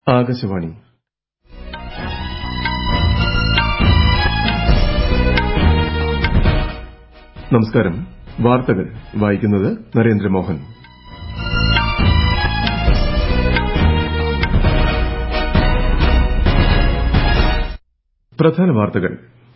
ആകാശവാണി നമസ്കാരം വാർത്തകൾ വായിക്കുന്നത് നരേന്ദ്രമോഹൻ പ്രധാന വാർത്തകൾ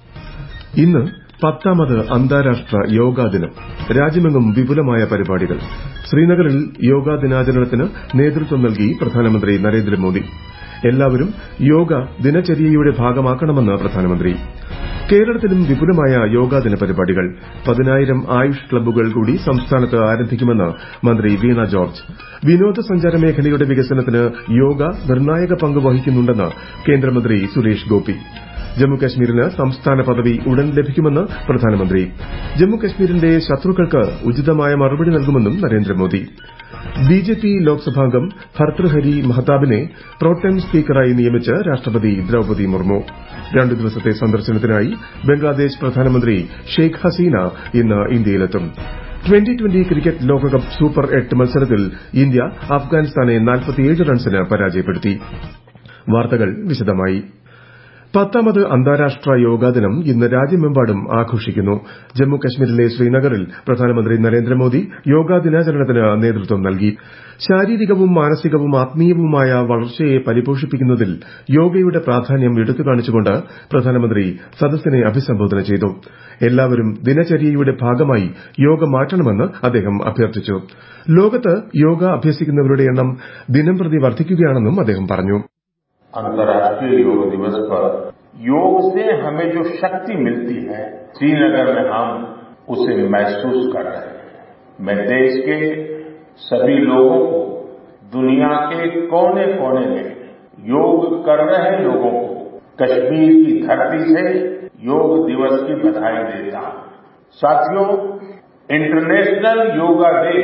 ഇന്ന് പത്താമത് അന്താരാഷ്ട്ര യോഗാ ദിനം രാജ്യമെങ്ങും വിപുലമായ പരിപാടികൾ ശ്രീനഗറിൽ യോഗാ ദിനാചരണത്തിന് നേതൃത്വം നൽകി പ്രധാനമന്ത്രി നരേന്ദ്രമോദി എല്ലാവരും യോഗ ദിനചര്യയുടെ ഭാഗമാക്കണമെന്ന് പ്രധാനമന്ത്രി കേരളത്തിലും വിപുലമായ യോഗാദിന പരിപാടികൾ പതിനായിരം ആയുഷ് ക്ലബ്ബുകൾ കൂടി സംസ്ഥാനത്ത് ആരംഭിക്കുമെന്ന് മന്ത്രി വീണ ജോർജ് വിനോദസഞ്ചാര മേഖലയുടെ വികസനത്തിന് യോഗ നിർണായക പങ്ക് വഹിക്കുന്നുണ്ടെന്ന് കേന്ദ്രമന്ത്രി സുരേഷ് ഗോപി ജമ്മുകശ്മീരിന് സംസ്ഥാന പദവി ഉടൻ ലഭിക്കുമെന്ന് പ്രധാനമന്ത്രി ജമ്മുകശ്മീരിന്റെ ശത്രുക്കൾക്ക് ഉചിതമായ മറുപടി നൽകുമെന്നും നരേന്ദ്രമോദി ബിജെപി ലോക്സഭാംഗം ഭർതൃഹരി മഹതാബിനെ പ്രോടെം സ്പീക്കറായി നിയമിച്ച് രാഷ്ട്രപതി ദ്രൌപതി മുർമു രണ്ടു ദിവസത്തെ സന്ദർശനത്തിനായി ബംഗ്ലാദേശ് പ്രധാനമന്ത്രി ഷെയ്ഖ് ഹസീന ഇന്ന് ഇന്ത്യയിലെത്തും ട്വന്റി ട്വന്റി ക്രിക്കറ്റ് ലോകകപ്പ് സൂപ്പർ എട്ട് മത്സരത്തിൽ ഇന്ത്യ അഫ്ഗാനിസ്ഥാനെ റൺസിന് പരാജയപ്പെടുത്തി വാർത്തകൾ വിശദമായി പത്താമത് അന്താരാഷ്ട്ര യോഗാ ദിനം ഇന്ന് രാജ്യമെമ്പാടും ആഘോഷിക്കുന്നു ജമ്മു കശ്മീരിലെ ശ്രീനഗറിൽ പ്രധാനമന്ത്രി നരേന്ദ്രമോദി യോഗാ ദിനാചരണത്തിന് നേതൃത്വം നൽകി ശാരീരികവും മാനസികവും ആത്മീയവുമായ വളർച്ചയെ പരിപോഷിപ്പിക്കുന്നതിൽ യോഗയുടെ പ്രാധാന്യം എടുത്തുകാണിച്ചുകൊണ്ട് പ്രധാനമന്ത്രി സദസ്സിനെ അഭിസംബോധന ചെയ്തു എല്ലാവരും ദിനചര്യയുടെ ഭാഗമായി യോഗ മാറ്റണമെന്ന് അദ്ദേഹം അഭ്യർത്ഥിച്ചു ലോകത്ത് യോഗ അഭ്യസിക്കുന്നവരുടെ എണ്ണം ദിനംപ്രതി വർദ്ധിക്കുകയാണെന്നും അദ്ദേഹം പറഞ്ഞു अंतर्राष्ट्रीय योग दिवस पर योग से हमें जो शक्ति मिलती है श्रीनगर में हम उसे महसूस कर रहे हैं मैं देश के सभी लोगों को दुनिया के कोने कोने में योग कर रहे लोगों को कश्मीर की धरती से योग दिवस की बधाई देता हूं साथियों इंटरनेशनल योगा डे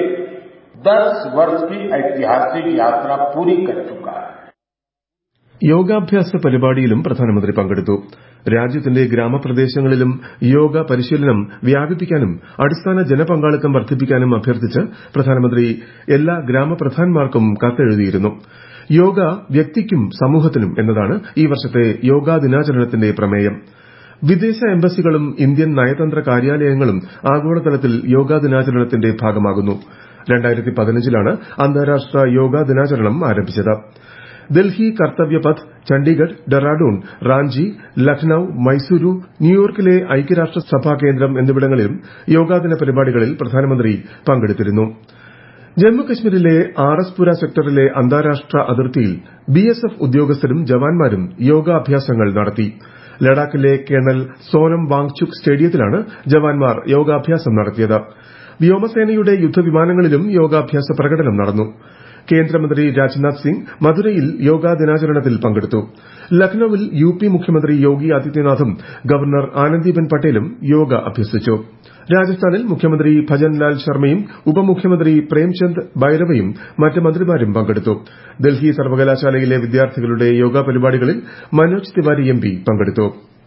10 वर्ष की ऐतिहासिक यात्रा पूरी कर चुका है യോഗാഭ്യാസ പരിപാടിയിലും പ്രധാനമന്ത്രി പങ്കെടുത്തു രാജ്യത്തിന്റെ ഗ്രാമപ്രദേശങ്ങളിലും യോഗ പരിശീലനം വ്യാപിപ്പിക്കാനും അടിസ്ഥാന ജനപങ്കാളിത്തം വർദ്ധിപ്പിക്കാനും അഭ്യർത്ഥിച്ച് പ്രധാനമന്ത്രി എല്ലാ ഗ്രാമപ്രധാൻമാർക്കും കത്തെഴുതിയിരുന്നു യോഗ വ്യക്തിക്കും സമൂഹത്തിനും എന്നതാണ് ഈ വർഷത്തെ യോഗാ ദിനാചരണത്തിന്റെ പ്രമേയം വിദേശ എംബസികളും ഇന്ത്യൻ നയതന്ത്ര കാര്യാലയങ്ങളും ആഗോളതലത്തിൽ യോഗാ ദിനാചരണത്തിന്റെ ഭാഗമാകുന്നു ലാണ് അന്താരാഷ്ട്ര യോഗാ ദിനാചരണം ആരംഭിച്ചത് ഡൽഹി കർത്തവ്യപഥ് ചണ്ഡീഗഡ് ഡെറാഡൂൺ റാഞ്ചി ലക്നൌ മൈസൂരു ന്യൂയോർക്കിലെ ഐക്യരാഷ്ട്ര സഭാ കേന്ദ്രം എന്നിവിടങ്ങളിലും യോഗാദിന പരിപാടികളിൽ പ്രധാനമന്ത്രി പങ്കെടുത്തിരുന്നു ജമ്മുകശ്മീരിലെ ആർഎസ്പുര സെക്ടറിലെ അന്താരാഷ്ട്ര അതിർത്തിയിൽ ബിഎസ്എഫ് ഉദ്യോഗസ്ഥരും ജവാന്മാരും യോഗാഭ്യാസങ്ങൾ നടത്തി ലഡാക്കിലെ കേണൽ സോനം വാങ്ചുക് സ്റ്റേഡിയത്തിലാണ് ജവാന്മാർ യോഗാഭ്യാസം നടത്തിയത് വ്യോമസേനയുടെ യുദ്ധവിമാനങ്ങളിലും യോഗാഭ്യാസ പ്രകടനം നടന്നു കേന്ദ്രമന്ത്രി രാജ്നാഥ് സിംഗ് മധുരയിൽ യോഗാ ദിനാചരണത്തിൽ പങ്കെടുത്തു ലക്നൌവിൽ യു പി മുഖ്യമന്ത്രി യോഗി ആദിത്യനാഥും ഗവർണർ ആനന്ദിബെൻ പട്ടേലും യോഗ അഭ്യസിച്ചു രാജസ്ഥാനിൽ മുഖ്യമന്ത്രി ഭജൻലാൽ ശർമ്മയും ഉപമുഖ്യമന്ത്രി പ്രേംചന്ദ് ബൈരവയും മറ്റ് മന്ത്രിമാരും പങ്കെടുത്തു ഡൽഹി സർവകലാശാലയിലെ വിദ്യാർത്ഥികളുടെ യോഗ പരിപാടികളിൽ മനോജ് തിവാരി എം പി പങ്കെടുത്തു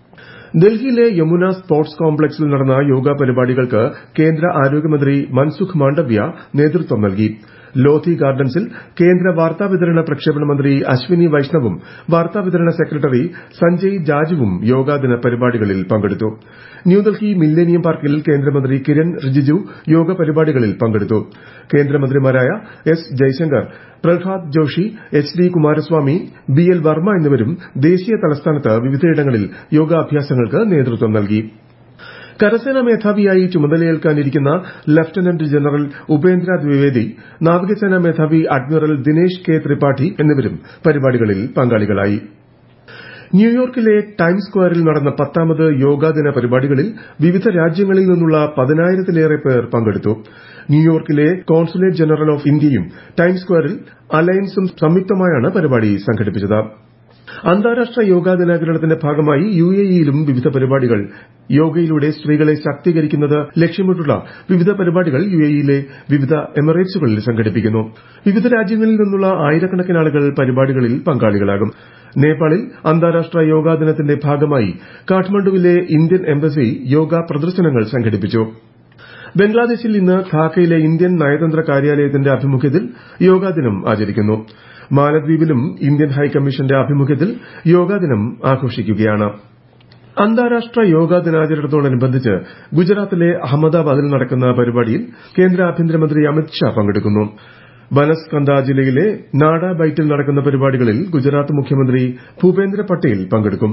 ഡൽഹിയിലെ യമുന സ്പോർട്സ് കോംപ്ലക്സിൽ നടന്ന യോഗ പരിപാടികൾക്ക് കേന്ദ്ര ആരോഗ്യമന്ത്രി മൻസുഖ് മാണ്ഡവ്യ നേതൃത്വം നൽകി ലോധി ഗാർഡൻസിൽ കേന്ദ്ര വാർത്താവിതരണ പ്രക്ഷേപണ മന്ത്രി അശ്വിനി വൈഷ്ണവും വാർത്താവിതരണ സെക്രട്ടറി സഞ്ജയ് ജാജുവും യോഗാദിന പരിപാടികളിൽ പങ്കെടുത്തു ന്യൂഡൽഹി മില്ലേനിയം പാർക്കിൽ കേന്ദ്രമന്ത്രി കിരൺ റിജിജു യോഗ പരിപാടികളിൽ പങ്കെടുത്തു കേന്ദ്രമന്ത്രിമാരായ S Jaishankar Prahlad Joshi H D Kumaraswamy B L Varma എന്നിവരും ദേശീയ തലസ്ഥാനത്ത് വിവിധയിടങ്ങളിൽ യോഗാഭ്യാസങ്ങൾക്ക് നേതൃത്വം നൽകി കരസേനാ മേധാവിയായി ചുമതലയേൽക്കാനിരിക്കുന്ന ലഫ്റ്റനന്റ് ജനറൽ ഉപേന്ദ്ര ദ്വിവേദി നാവികസേനാ മേധാവി അഡ്മിറൽ ദിനേശ് കെ ത്രിപാഠി എന്നിവരും പരിപാടികളിൽ പങ്കാളികളായി ന്യൂയോർക്കിലെ ടൈംസ് സ്ക്വയറിൽ നടന്ന പത്താമത് യോഗാദിന പരിപാടികളിൽ വിവിധ രാജ്യങ്ങളിൽ നിന്നുള്ള പതിനായിരത്തിലേറെ പേർ പങ്കെടുത്തു ന്യൂയോർക്കിലെ കോൺസുലേറ്റ് ജനറൽ ഓഫ് ഇന്ത്യയും ടൈംസ് സ്ക്വയറിൽ അലയൻസും സംയുക്തമായാണ് പരിപാടി സംഘടിപ്പിച്ചത് അന്താരാഷ്ട്ര യോഗാ ദിനാചരണത്തിന്റെ ഭാഗമായി യു എ ഇയിലും വിവിധ പരിപാടികൾ യോഗയിലൂടെ സ്ത്രീകളെ ശാക്തീകരിക്കുന്നത് ലക്ഷ്യമിട്ടുള്ള വിവിധ പരിപാടികൾ യു എ ഇയിലെ വിവിധ എമിറേറ്റ്സുകളിൽ സംഘടിപ്പിക്കുന്നു വിവിധ രാജ്യങ്ങളിൽ നിന്നുള്ള ആയിരക്കണക്കിന് ആളുകൾ പരിപാടികളിൽ പങ്കാളികളാകും നേപ്പാളിൽ അന്താരാഷ്ട്ര യോഗാ ദിനത്തിന്റെ ഭാഗമായി കാഠ്മണ്ഡുവിലെ ഇന്ത്യൻ എംബസി യോഗ പ്രദർശനങ്ങൾ സംഘടിപ്പിച്ചു ബംഗ്ലാദേശിൽ ഇന്ന് ധാക്കയിലെ ഇന്ത്യൻ നയതന്ത്ര കാര്യാലയത്തിന്റെ ആഭിമുഖ്യത്തിൽ യോഗാദിനം ആചരിക്കുന്നു മാലദ്വീപിലും ഇന്ത്യൻ ഹൈക്കമ്മീഷന്റെ ആഭിമുഖ്യത്തിൽ യോഗാദിനം ആഘോഷിക്കുകയാണ് അന്താരാഷ്ട്ര യോഗാ ദിനാചരണത്തോടനുബന്ധിച്ച് ഗുജറാത്തിലെ അഹമ്മദാബാദിൽ നടക്കുന്ന പരിപാടിയിൽ കേന്ദ്ര ആഭ്യന്തരമന്ത്രി അമിത് ഷാ പങ്കെടുക്കുന്നു ബനസ്കന്ദ ജില്ലയിലെ നാഡ ബൈറ്റിൽ നടക്കുന്ന പരിപാടികളിൽ ഗുജറാത്ത് മുഖ്യമന്ത്രി ഭൂപേന്ദ്ര പട്ടേൽ പങ്കെടുക്കും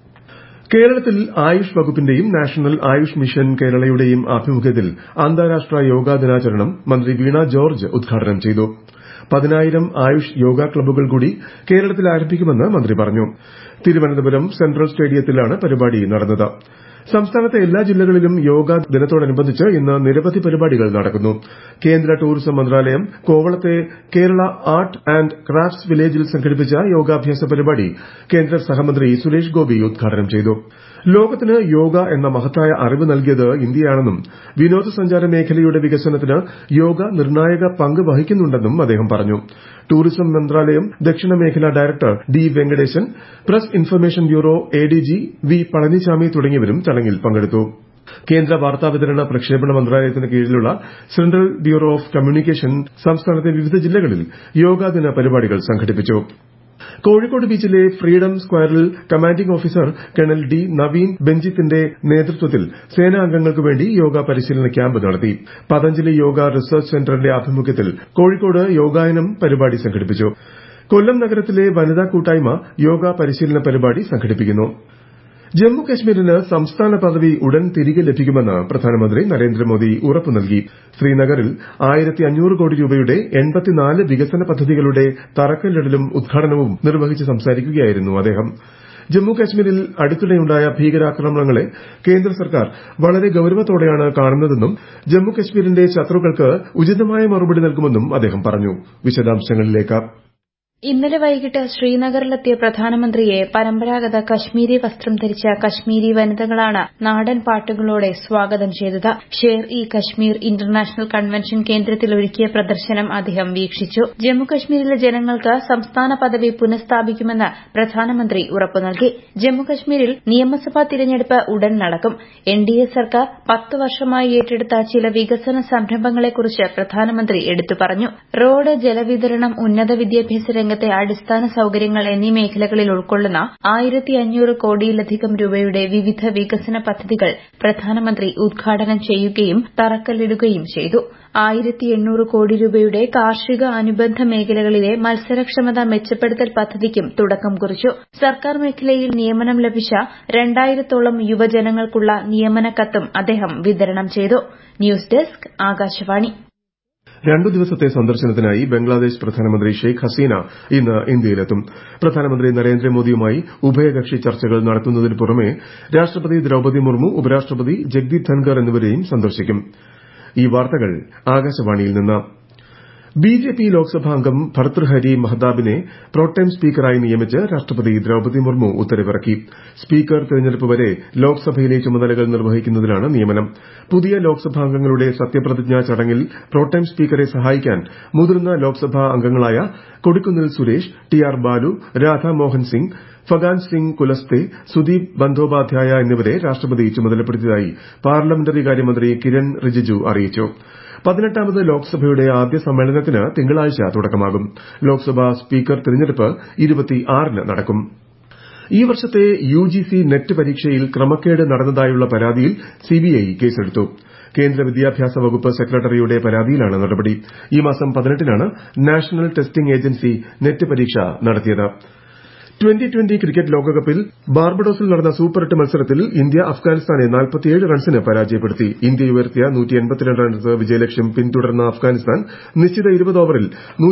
കേരളത്തിൽ ആയുഷ് വകുപ്പിന്റെയും നാഷണൽ ആയുഷ് മിഷൻ കേരളയുടെയും ആഭിമുഖ്യത്തിൽ അന്താരാഷ്ട്ര യോഗാ ദിനാചരണം മന്ത്രി വീണ ജോർജ് ഉദ്ഘാടനം ചെയ്തു പതിനായിരം ആയുഷ് യോഗ ക്ലബ്ബുകൾ കൂടി കേരളത്തിൽ ആരംഭിക്കുമെന്ന് മന്ത്രി പറഞ്ഞു തിരുവനന്തപുരം സെൻട്രൽ സ്റ്റേഡിയത്തിലാണ് പരിപാടി നടന്നത് സംസ്ഥാനത്തെ എല്ലാ ജില്ലകളിലും യോഗാ ദിനത്തോടനുബന്ധിച്ച് ഇന്ന് നിരവധി പരിപാടികൾ നടക്കുന്നു കേന്ദ്ര ടൂറിസം മന്ത്രാലയം കോവളത്തെ കേരള ആർട്ട് ആന്റ് ക്രാഫ്റ്റ്സ് വില്ലേജിൽ സംഘടിപ്പിച്ച യോഗാഭ്യാസ പരിപാടി കേന്ദ്ര സഹമന്ത്രി സുരേഷ് ഗോപി ഉദ്ഘാടനം ചെയ്തു ലോകത്തിന് യോഗ എന്ന മഹത്തായ അറിവ് നൽകിയത് ഇന്ത്യയാണെന്നും വിനോദസഞ്ചാര മേഖലയുടെ വികസനത്തിന് യോഗ നിർണായക പങ്ക് വഹിക്കുന്നുണ്ടെന്നും അദ്ദേഹം പറഞ്ഞു ടൂറിസം മന്ത്രാലയം ദക്ഷിണ മേഖല director D Venkatesan press information bureau ADG V Palanichami തുടങ്ങിയവരും ചടങ്ങിൽ പങ്കെടുത്തു കേന്ദ്ര വാർത്താവിതരണ പ്രക്ഷേപണ മന്ത്രാലയത്തിന് കീഴിലുള്ള സെൻട്രൽ ബ്യൂറോ ഓഫ് കമ്മ്യൂണിക്കേഷൻ സംസ്ഥാനത്തെ വിവിധ ജില്ലകളിൽ യോഗാദിന പരിപാടികൾ സംഘടിപ്പിച്ചു കോഴിക്കോട് ബീച്ചിലെ ഫ്രീഡം സ്ക്വയറിൽ commanding officer colonel D Naveen ബെഞ്ചിത്തിന്റെ നേതൃത്വത്തിൽ സേനാംഗങ്ങൾക്ക് വേണ്ടി യോഗ പരിശീലന ക്യാമ്പ് നടത്തി പതഞ്ജലി യോഗ റിസർച്ച് സെന്ററിന്റെ ആഭിമുഖ്യത്തിൽ കോഴിക്കോട് യോഗായനം പരിപാടി സംഘടിപ്പിച്ചു കൊല്ലം നഗരത്തിലെ വനിതാ കൂട്ടായ്മ യോഗ പരിശീലന പരിപാടി സംഘടിപ്പിക്കുന്നു ജമ്മു കശ്മീരിന് സംസ്ഥാന പദവി ഉടൻ തിരികെ ലഭിക്കുമെന്ന് പ്രധാനമന്ത്രി നരേന്ദ്രമോദി ഉറപ്പു നൽകി ശ്രീനഗറിൽ ആയിരത്തി അഞ്ഞൂറ് കോടി രൂപയുടെ എൺപത്തിനാല് വികസന പദ്ധതികളുടെ തറക്കല്ലിടലും ഉദ്ഘാടനവും നിർവഹിച്ച് സംസാരിക്കുകയായിരുന്നു അദ്ദേഹം ജമ്മു കശ്മീരിൽ അടുത്തിടെയുണ്ടായ ഭീകരാക്രമണങ്ങളെ കേന്ദ്ര സർക്കാർ വളരെ ഗൌരവത്തോടെയാണ് കാണുന്നതെന്നും ജമ്മു കശ്മീരിന്റെ ശത്രുക്കൾക്ക് ഉചിതമായ മറുപടി നൽകുമെന്നും അദ്ദേഹം പറഞ്ഞു വിശദാംശങ്ങളിലേക്ക് ഇന്നലെ വൈകിട്ട് ശ്രീനഗറിലെത്തിയ പ്രധാനമന്ത്രിയെ പരമ്പരാഗത കശ്മീരി വസ്ത്രം ധരിച്ച കശ്മീരി വനിതകളാണ് നാടൻ പാട്ടുകളോടെ സ്വാഗതം ചെയ്തത് ഷേർ ഇ കശ്മീർ ഇന്റർനാഷണൽ കൺവെൻഷൻ കേന്ദ്രത്തിൽ ഒരുക്കിയ പ്രദർശനം അദ്ദേഹം വീക്ഷിച്ചു ജമ്മുകശ്മീരിലെ ജനങ്ങൾക്ക് സംസ്ഥാന പദവി പുനഃസ്ഥാപിക്കുമെന്ന് പ്രധാനമന്ത്രി ഉറപ്പു നൽകി ജമ്മുകശ്മീരിൽ നിയമസഭാ തിരഞ്ഞെടുപ്പ് ഉടൻ നടക്കും എൻ ഡി എ സർക്കാർ പത്ത് വർഷമായി ഏറ്റെടുത്ത ചില വികസന സംരംഭങ്ങളെക്കുറിച്ച് പ്രധാനമന്ത്രി എടുത്തു പറഞ്ഞു റോഡ് ജലവിതരണം ഉന്നത വിദ്യാഭ്യാസ രംഗത്തെ അടിസ്ഥാന സൌകര്യങ്ങൾ എന്നീ മേഖലകളിൽ ഉൾക്കൊള്ളുന്ന ആയിരത്തി അഞ്ഞൂറ് കോടിയിലധികം രൂപയുടെ വിവിധ വികസന പദ്ധതികൾ പ്രധാനമന്ത്രി ഉദ്ഘാടനം ചെയ്യുകയും തറക്കല്ലിടുകയും ചെയ്തു ആയിരത്തി എണ്ണൂറ് കോടി രൂപയുടെ കാർഷിക അനുബന്ധ മേഖലകളിലെ മത്സരക്ഷമത മെച്ചപ്പെടുത്തൽ പദ്ധതിക്കും തുടക്കം കുറിച്ചു സർക്കാർ മേഖലയിൽ നിയമനം ലഭിച്ച രണ്ടായിരത്തോളം യുവജനങ്ങൾക്കുള്ള നിയമന കത്തും അദ്ദേഹം വിതരണം ചെയ്തു ന്യൂസ് ഡെസ്ക് ആകാശവാണി രണ്ടു ദിവസത്തെ സന്ദർശനത്തിനായി ബംഗ്ലാദേശ് പ്രധാനമന്ത്രി ഷെയ്ഖ് ഹസീന ഇന്ന് ഇന്ത്യയിലെത്തും പ്രധാനമന്ത്രി നരേന്ദ്രമോദിയുമായി ഉഭയകക്ഷി ചർച്ചകൾ നടത്തുന്നതിന് പുറമെ രാഷ്ട്രപതി ദ്രൌപദി മുർമു ഉപരാഷ്ട്രപതി ജഗ്ദീപ് ധൻകർ എന്നിവരെയും സന്ദർശിക്കും ഈ വാർത്തകൾ ആകാശവാണിയിൽ നിന്ന് ബിജെപി ലോക്സഭാംഗം ഭർതൃഹരി മഹ്താബിനെ പ്രോട്ടേം സ്പീക്കറായി നിയമിച്ച് രാഷ്ട്രപതി ദ്രൌപദി മുർമു ഉത്തരവിറക്കി സ്പീക്കർ തെരഞ്ഞെടുപ്പ് വരെ ലോക്സഭയിലെ ചുമതലകൾ നിർവഹിക്കുന്നതിനാണ് നിയമനം പുതിയ ലോക്സഭാംഗങ്ങളുടെ സത്യപ്രതിജ്ഞാ ചടങ്ങിൽ പ്രോട്ടേം സ്പീക്കറെ സഹായിക്കാൻ മുതിർന്ന ലോക്സഭാ അംഗങ്ങളായ കൊടിക്കുന്നിൽ സുരേഷ് ടി ആർ ബാലു രാധാമോഹൻ സിംഗ് ഫഗാൻ സിംഗ് കുലസ്തെ സുദീപ് ബന്ദോപാധ്യായ എന്നിവരെ രാഷ്ട്രപതി ചുമതലപ്പെടുത്തിയതായി പാർലമെന്ററി കാര്യമന്ത്രി കിരൺ റിജിജു അറിയിച്ചു പതിനെട്ടാമത് ലോക്സഭയുടെ ആദ്യ സമ്മേളനത്തിന് തിങ്കളാഴ്ച തുടക്കമാകും ലോക്സഭാ സ്പീക്കർ തിരഞ്ഞെടുപ്പ് ഇരുപത്തിയാറിന് നടക്കും ഈ വർഷത്തെ യുജിസി നെറ്റ് പരീക്ഷയിൽ ക്രമക്കേട് നടന്നതായുള്ള പരാതിയിൽ സിബിഐ കേസെടുത്തു കേന്ദ്ര വിദ്യാഭ്യാസ വകുപ്പ് സെക്രട്ടറിയുടെ പരാതിയിലാണ് നടപടി ഈ മാസം പതിനെട്ടിനാണ് നാഷണൽ ടെസ്റ്റിംഗ് ഏജൻസി നെറ്റ് പരീക്ഷ നടത്തിയത് ട്വന്റി ട്വന്റി ക്രിക്കറ്റ് ലോകകപ്പിൽ ബാർബഡോസിൽ നടന്ന സൂപ്പർ എട്ട് മത്സരത്തിൽ ഇന്ത്യ അഫ്ഗാനിസ്ഥാനെ റൺസിന് പരാജയപ്പെടുത്തി ഇന്ത്യ ഉയർത്തിയ റൺസ് വിജയലക്ഷ്യം പിന്തുടർന്ന അഫ്ഗാനിസ്ഥാൻ നിശ്ചിത ഇരുപത് ഓവറിൽ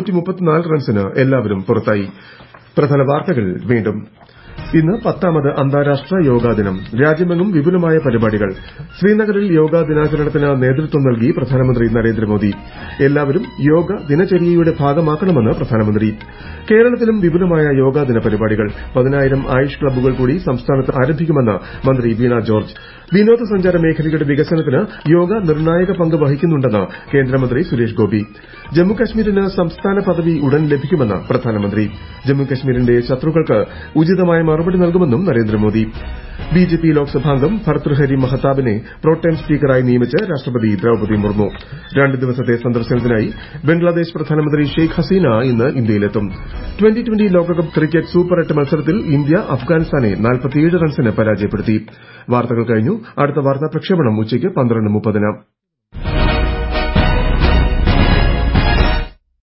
റൺസിന് എല്ലാവരും പുറത്തായി പ്രധാന വാർത്തകൾ വീണ്ടും ഇന്ന് പത്താമത് അന്താരാഷ്ട്ര യോഗാ ദിനം രാജ്യമെങ്ങും വിപുലമായ പരിപാടികൾ ശ്രീനഗറിൽ യോഗാ ദിനാചരണത്തിന് നേതൃത്വം നൽകി പ്രധാനമന്ത്രി നരേന്ദ്രമോദി എല്ലാവരും യോഗ ദിനചര്യയുടെ ഭാഗമാക്കണമെന്ന് പ്രധാനമന്ത്രി കേരളത്തിലും വിപുലമായ യോഗാ ദിന പരിപാടികൾ പതിനായിരം ആയുഷ് ക്ലബ്ബുകൾ കൂടി സംസ്ഥാനത്ത് ആരംഭിക്കുമെന്ന് മന്ത്രി വീണ ജോർജ് വിനോദസഞ്ചാര മേഖലയുടെ വികസനത്തിന് യോഗ നിർണായക പങ്ക് വഹിക്കുന്നുണ്ടെന്ന് കേന്ദ്രമന്ത്രി സുരേഷ് ഗോപി ജമ്മുകശ്മീരിന് സംസ്ഥാന പദവി ഉടൻ ലഭിക്കുമെന്ന് പ്രധാനമന്ത്രി ജമ്മുകശ്മീരിന്റെ ശത്രുക്കൾക്ക് ഉചിതമായ മറുപടി നൽകുമെന്നും നരേന്ദ്രമോദി ബിജെപി ലോക്സഭാംഗം ഭർത്തൃഹരി മഹതാബിനെ പ്രോട്ടേം സ്പീക്കറായി നിയമിച്ച് രാഷ്ട്രപതി ദ്രൌപദി മുർമു രണ്ട് ദിവസത്തെ സന്ദർശനത്തിനായി ബംഗ്ലാദേശ് പ്രധാനമന്ത്രി ഷെയ്ഖ് ഹസീന ഇന്ന് ഇന്ത്യയിലെത്തും ട്വന്റി ട്വന്റി ലോകകപ്പ് ക്രിക്കറ്റ് സൂപ്പർ എട്ട് മത്സരത്തിൽ ഇന്ത്യ അഫ്ഗാനിസ്ഥാനെ റൺസിന് പരാജയപ്പെടുത്തി വാർത്തകൾ കഴിഞ്ഞു അടുത്ത വാർത്താ പ്രക്ഷേപണം ഉച്ചയ്ക്ക് പന്ത്രണ്ട് മുപ്പതിന്